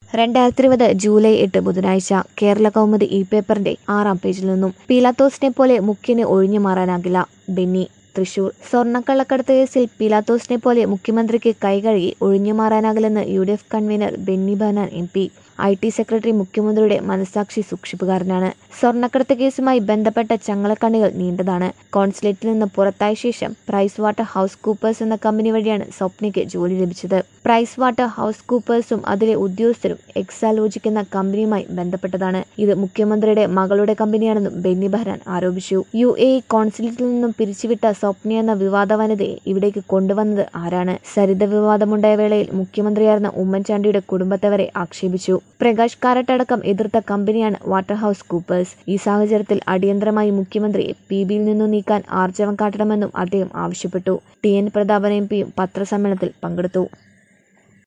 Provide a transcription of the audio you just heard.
രണ്ടായിരത്തി ഇരുപത് ജൂലൈ എട്ട് ബുധനാഴ്ച കേരള കൗമുദി ഇ പേപ്പറിന്റെ ആറാം പേജിൽ നിന്നും പീലാത്തോസിനെ പോലെ മുഖ്യന് ഒഴിഞ്ഞു മാറാനാകില്ല ബെന്നി തൃശൂർ സ്വർണ്ണക്കള്ളക്കടത്ത് കേസിൽ പീലാത്തോസിനെ പോലെ മുഖ്യമന്ത്രിക്ക് കൈകഴുകി ഒഴിഞ്ഞു മാറാനാകില്ലെന്ന് U D F convener Benny Behanan M P I T secretary മുഖ്യമന്ത്രിയുടെ മനസാക്ഷി സൂക്ഷിപ്പുകാരനാണ് സ്വർണ്ണക്കടത്ത് കേസുമായി ബന്ധപ്പെട്ട ചങ്ങളക്കണ്ണികൾ നീണ്ടതാണ് കോൺസുലേറ്റിൽ നിന്ന് പുറത്തായ ശേഷം പ്രൈസ് വാട്ടർ ഹൗസ് കൂപ്പേഴ്സ് എന്ന കമ്പനി വഴിയാണ് സ്വപ്നയ്ക്ക് ജോലി ലഭിച്ചത് പ്രൈസ് വാട്ടർ ഹൗസ് കൂപ്പേഴ്സും അതിലെ ഉദ്യോഗസ്ഥരും എക്സാലോജിക് എന്ന കമ്പനിയുമായി ബന്ധപ്പെട്ടതാണ് ഇത് മുഖ്യമന്ത്രിയുടെ മകളുടെ കമ്പനിയാണെന്നും ബെന്നി ബഹ്റാൻ ആരോപിച്ചു യു എ ഇ കോൺസുലേറ്റിൽ നിന്നും പിരിച്ചുവിട്ട സ്വപ്ന എന്ന വിവാദ വനിതയെ ഇവിടേക്ക് കൊണ്ടുവന്നത് ആരാണ് സരിത വിവാദമുണ്ടായ വേളയിൽ മുഖ്യമന്ത്രിയായിരുന്ന ഉമ്മൻചാണ്ടിയുടെ കുടുംബത്തെ വരെ ആക്ഷേപിച്ചു പ്രകാശ് കാരട്ട് അടക്കം എതിർത്ത കമ്പനിയാണ് വാട്ടർ ഹൗസ് കൂപ്പേഴ്സ് ഈ സാഹചര്യത്തിൽ അടിയന്തരമായി മുഖ്യമന്ത്രിയെ പി ബിയിൽ നിന്നു നീക്കാൻ ആർജവം കാട്ടണമെന്നും അദ്ദേഹം ആവശ്യപ്പെട്ടു ടി എൻ പ്രതാപൻ എം പിയും പത്രസമ്മേളനത്തിൽ പങ്കെടുത്തു